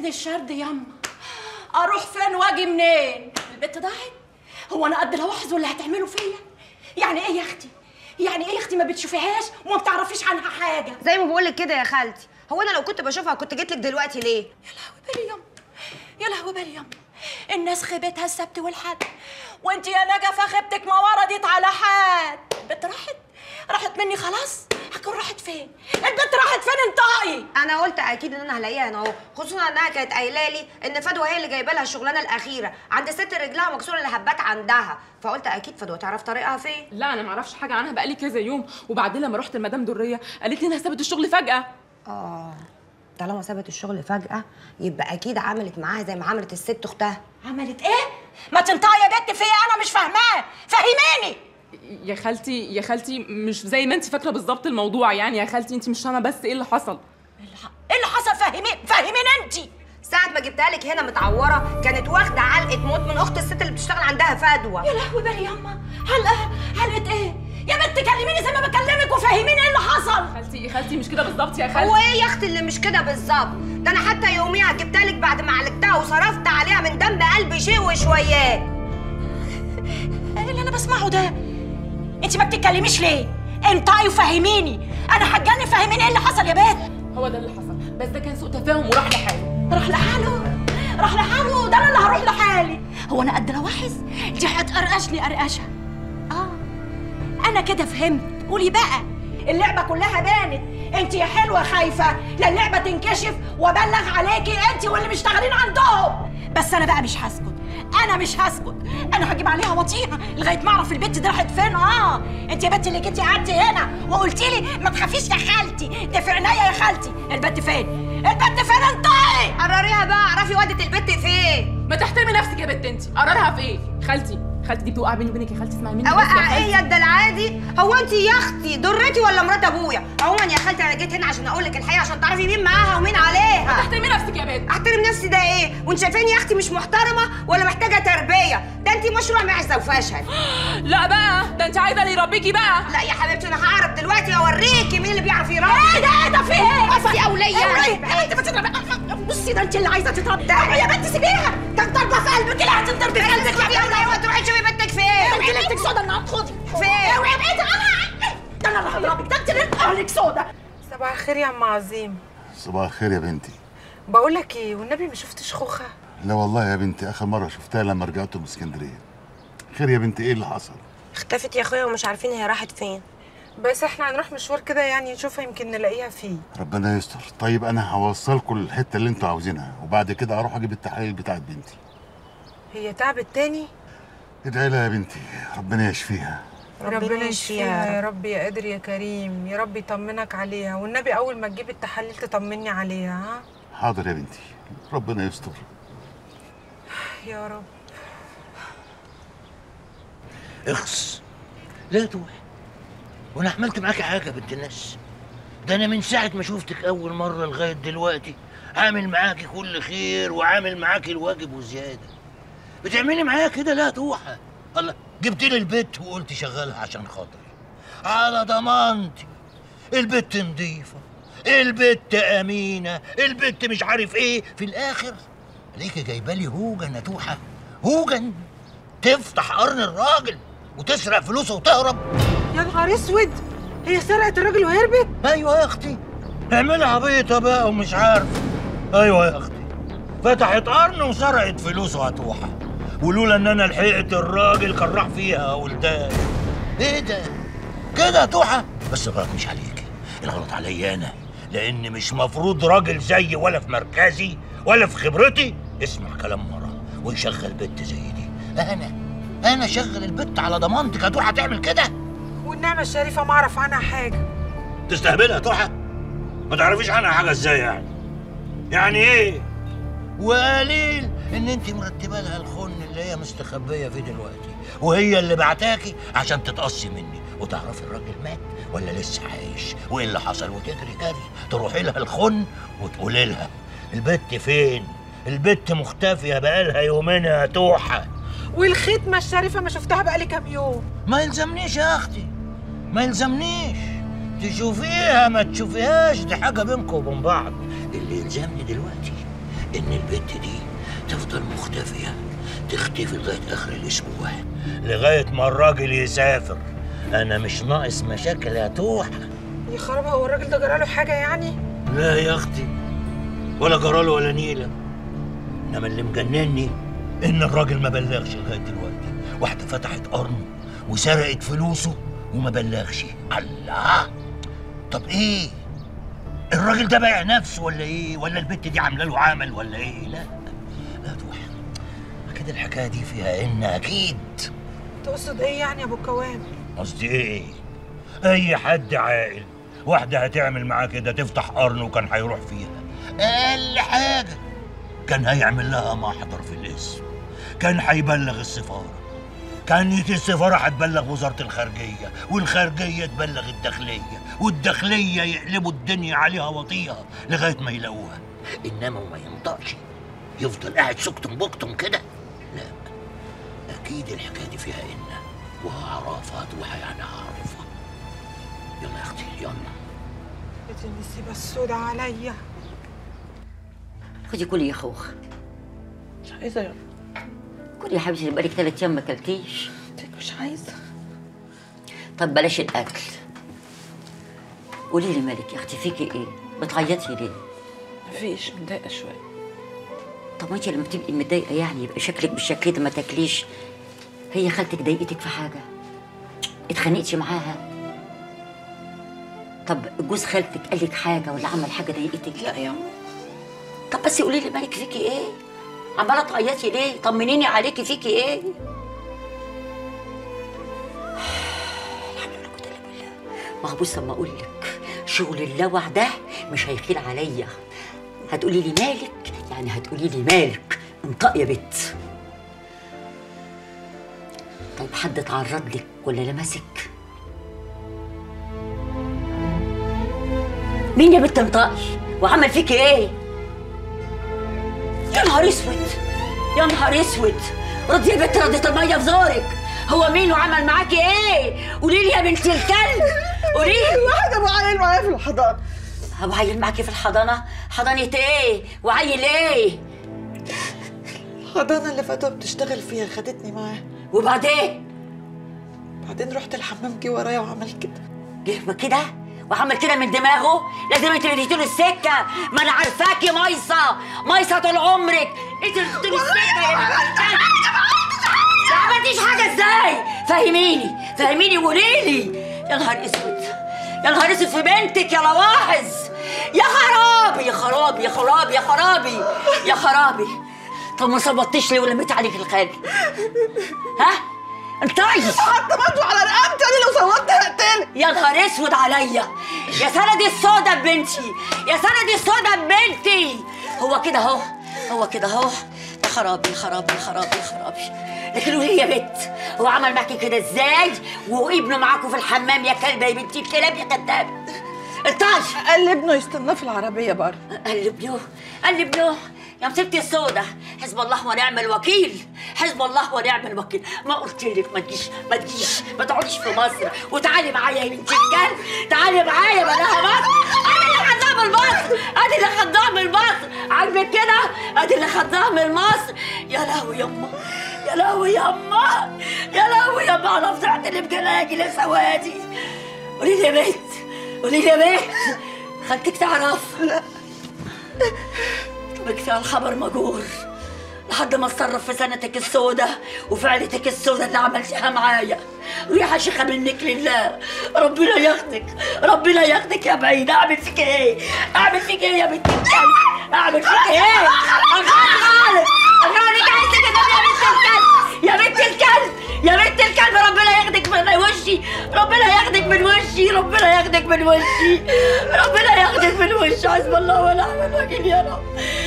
سجن الشرد يما اروح فين واجي منين البت ضاعت هو انا قد الوحظ اللي هتعمله فيا يعني ايه يا اختي يعني ايه يا اختي ما بتشوفيهاش وما بتعرفيش عنها حاجه زي ما بقول لك كده يا خالتي هو انا لو كنت بشوفها كنت جيت لك دلوقتي ليه يا لهوي بالي يما يا لهوي بالي يما الناس خيبتها السبت والحد وانت يا نجفه خيبتك ما وردت على حد البت راحت راحت مني خلاص هتكون راحت فين البت راحت فين انطقي انا قلت اكيد ان انا هلاقيها هنا اهو خصوصا انها كانت قايله لي ان فدوى هي اللي جايبه لها الشغلانه الاخيره عند ست رجلها مكسوره اللي هبات عندها فقلت اكيد فدوى تعرف طريقها فين لا انا ما اعرفش حاجه عنها بقالي كذا يوم وبعدين لما رحت لمدام دريه قالت لي انها سابت الشغل فجاه اه طالما سابت الشغل فجاه يبقى اكيد عملت معاها زي ما عملت الست اختها عملت ايه ما تنطقي يا بنت فيا انا مش فاهماه فهميني يا خالتي يا خالتي مش زي ما انت فاكره بالظبط الموضوع يعني يا خالتي انت مش فاهمه بس ايه اللي حصل ايه اللي حصل فهميني فهميني انت ساعة ما جبتها لك هنا متعورة كانت واخدة علقة موت من أخت الست اللي بتشتغل عندها فدوى يا لهوي بالي ياما حلقه حلقه ايه يا بنت كلميني زي ما بكلمك وفهميني ايه اللي حصل خالتي خالتي مش كده بالظبط يا خالتي هو ايه يا اختي اللي مش كده بالظبط ده انا حتى يوميها جبتها لك بعد ما عالجتها وصرفت عليها من دم قلبي شيء وشويات ايه اللي انا بسمعه ده انت ما بتتكلميش ليه انطقي وفهميني انا هتجنن فهميني ايه اللي حصل يا بنت هو ده اللي حصل بس ده كان سوء تفاهم وراح لحاله راح لحاله راح لحاله ده انا اللي هروح لحالي هو انا قد لوحظ دي هتقرقشني قرقشه اه انا كده فهمت قولي بقى اللعبه كلها بانت انت يا حلوه خايفه لا اللعبه تنكشف وابلغ عليكي انت واللي مشتغلين عندهم بس انا بقى مش هسكت انا مش هسكت انا هجيب عليها وطيها لغايه ما اعرف البت دي راحت فين اه انت يا بنت اللي جيتي قعدتي هنا وقلتي لي ما تخافيش يا خالتي ده في عينيا يا خالتي البت فين البت فين انطقي قرريها بقى اعرفي ودت البت فين ما تحترمي نفسك يا بنت انت قرارها في ايه خالتي خالتي دي بتوقع بيني وبينك يا خالتي اسمعي مني بس يا اوقع خالتي. ايه يا الدلعه دي هو انت يا اختي ضرتي ولا مرات ابويا عموما يا خالتي انا جيت هنا عشان اقول لك الحقيقه عشان تعرفي مين معاها ومين عليها تحترمي نفسك يا بنت احترم نفسي ده ايه وانت شايفاني يا اختي مش محترمه ولا محتاجه تربيه ده انت مشروع معزه وفشل لا بقى ده انت عايزه اللي يربيكي بقى لا يا حبيبتي انا هعرف دلوقتي اوريكي مين اللي بيعرف يربي ايه ده ايه ده في ايه بس يا وليه يا بنت بتضربي بصي ده انت اللي عايزه تضربي ده يا بنت سيبيها ده ضربه في قلبك اللي هتضربي في قلبك يا وليه تروحي تشوفي بنتك فين انت بنتك سودا النهارده خدي فين؟ اوعي بعيد انا ده انا اللي هضربك ده انت اللي اهلك سودا صباح الخير يا عم عظيم صباح الخير يا بنتي بقول لك ايه والنبي ما شفتش خوخه لا والله يا بنتي اخر مره شفتها لما رجعت من اسكندريه خير يا بنتي ايه اللي حصل اختفت يا اخويا ومش عارفين هي راحت فين بس احنا هنروح مشوار كده يعني نشوفها يمكن نلاقيها فيه ربنا يستر طيب انا هوصلكم للحته اللي انتوا عاوزينها وبعد كده اروح اجيب التحاليل بتاعت بنتي هي تعبت تاني ادعي لها يا بنتي ربنا يشفيها ربنا يشفيها يا رب يا قادر يا كريم يا رب يطمنك عليها والنبي اول ما تجيب التحاليل تطمني عليها ها حاضر يا بنتي ربنا يستر يا رب اخس لا تروح وانا عملت معاكي حاجه بنت الناس ده انا من ساعه ما شفتك اول مره لغايه دلوقتي عامل معاكي كل خير وعامل معاكي الواجب وزياده بتعملي معايا كده لا توحى الله جبت لي البت وقلت شغلها عشان خاطري على ضمانتي البت نظيفه البت امينه البت مش عارف ايه في الاخر ليكي جايبه لي هوجن يا توحه هوجن تفتح قرن الراجل وتسرق فلوسه وتهرب يا نهار اسود هي سرقت الراجل وهربت ايوه يا اختي اعملها عبيطه بقى ومش عارف ايوه يا اختي فتحت قرن وسرقت فلوسه هتوحى ولولا ان انا لحقت الراجل كان راح فيها ولدان ايه ده كده يا توحى بس الغلط مش عليك الغلط عليا انا لان مش مفروض راجل زيي ولا في مركزي ولا في خبرتي يسمع كلام مرة ويشغل بنت زي دي انا انا شغل البت على ضمانتك هتروح هتعمل كده والنعمه الشريفه ما اعرف عنها حاجه تستهبلها توحى ما تعرفيش عنها حاجه ازاي يعني يعني ايه وقليل ان انت مرتبه لها الخن اللي هي مستخبيه فيه دلوقتي وهي اللي بعتاكي عشان تتقصي مني وتعرفي الراجل مات ولا لسه عايش وايه اللي حصل وتجري جري تروحي لها الخن وتقولي لها البت فين البت مختفيه بقالها يومين يا توحى والختمه الشريفه ما شفتها بقالي كام يوم ما يلزمنيش يا اختي ما يلزمنيش تشوفيها ما تشوفيهاش دي حاجه بينكم وبين بعض اللي يلزمني دلوقتي ان البت دي تفضل مختفيه تختفي لغايه اخر الاسبوع لغايه ما الراجل يسافر انا مش ناقص مشاكل يا توح يا خرابة هو الراجل ده جراله حاجة يعني؟ لا يا اختي ولا جراله ولا نيله انما اللي مجنني ان الراجل ما بلغش لغايه دلوقتي واحده فتحت قرن وسرقت فلوسه وما بلغش الله طب ايه الراجل ده بايع نفسه ولا ايه ولا البت دي عامله له عمل ولا ايه لا لا توح اكيد الحكايه دي فيها ان اكيد تقصد ايه يعني يا ابو الكوام؟ قصدي ايه اي حد عاقل واحده هتعمل معاه كده تفتح قرن وكان هيروح فيها اقل حاجه كان هيعمل لها محضر في الاسم كان هيبلغ السفاره كانت السفاره هتبلغ وزاره الخارجيه والخارجيه تبلغ الداخليه والداخليه يقلبوا الدنيا عليها وطيها لغايه ما يلاقوها انما وما ينطقش يفضل قاعد سكتم بكتم كده لا اكيد الحكايه دي فيها ان وهعرفها توحى يعني هعرفها يلا يا اختي يلا بنت النسيبة السوداء عليا خدي كلي يا خوخ مش عايزه يا كلي يا حبيبتي بقالك ثلاث ايام ما اكلتيش مش عايزه طب بلاش الاكل قولي لي مالك يا اختي فيكي ايه بتعيطي ليه مفيش متضايقه شويه طب ما انت لما بتبقي متضايقه يعني يبقى شكلك بالشكل ده ما تاكليش هي خالتك ضايقتك في حاجه اتخانقتي معاها طب جوز خالتك قال لك حاجه ولا عمل حاجه ضايقتك لا يا طب بس قولي لي مالك فيكي ايه عماله تعيطي ليه طمنيني عليكي فيكي ايه ما هو بص اما اقول لك شغل اللوع ده مش هيخيل عليا هتقولي لي مالك يعني هتقولي لي مالك انطق يا بت طيب حد اتعرض لك ولا لمسك مين يا بت انطقي وعمل فيكي ايه يا نهار اسود يا نهار اسود ردي يا بت ردت الميه في زورك هو مين وعمل معاكي ايه قولي لي يا بنت الكلب قولي لي واحد ابو عيل معايا في الحضانه ابو عيل معاكي في الحضانه حضانه ايه وعيل ايه الحضانه اللي فاتوه بتشتغل فيها خدتني معاها وبعدين بعدين رحت الحمام جه ورايا وعمل كده جه كده وعمل كده من دماغه لازم انت اللي تديله السكه ما انا عارفاكي مايصه مايصه طول عمرك انت اللي تديله السكه يا بنت الكلب. ما عملتيش حاجه ازاي فهميني فهميني وقولي لي يا نهار اسود يا نهار اسود في بنتك يا لواحظ يا خرابي يا خرابي يا خرابي يا خرابي يا خرابي طب ما صبطتيش ليه ولميت عليك الخال ها انتي حتى برضه على رقبتي انا لو صوتت هقتلك يا نهار اسود عليا يا سندي السودا ببنتي يا سندي السودا ببنتي هو كده اهو هو كده اهو يا خرابي يا خرابي يا خرابي يا خرابي لكن قولي لي يا بت هو عمل معاكي كده ازاي وابنه معاكوا في الحمام يا كلبه يا بنتي الكلاب يا كداب انتاش قال لي ابنه يستناه في العربيه بره قال ابنه قال ابنه يا مصيبتي السودة حزب الله ونعم الوكيل حزب الله ونعم الوكيل ما قلت لك ما تجيش ما تجيش ما تقعديش في مصر وتعالي معايا يا بنت الكلب تعالي معايا بلاها مصر انا اللي خدام من مصر انا اللي خدام من مصر عاجبك كده انا اللي خدام من مصر يا لهوي يما يا لهوي يما يا لهوي يما انا فضحت اللي بجلاجي لسوادي قولي لي يا بنت قولي لي يا بنت خالتك تعرف طب كفايه الخبر مجور لحد ما اتصرف في سنتك السودة وفعلتك السودة اللي عملتها معايا ريحة شيخة منك لله ربنا ياخدك ربنا ياخدك يا بعيد اعمل فيك ايه اعمل فيك ايه يا بنت الكلب اعمل فيك ايه اغالب اغالب عايزة كده يا بنت الكلب يا بنت الكلب يا بنت الكلب ربنا ياخدك من وشي ربنا ياخدك من وشي ربنا ياخدك من وشي ربنا ياخدك من وشي حسب الله ونعم الوكيل يا رب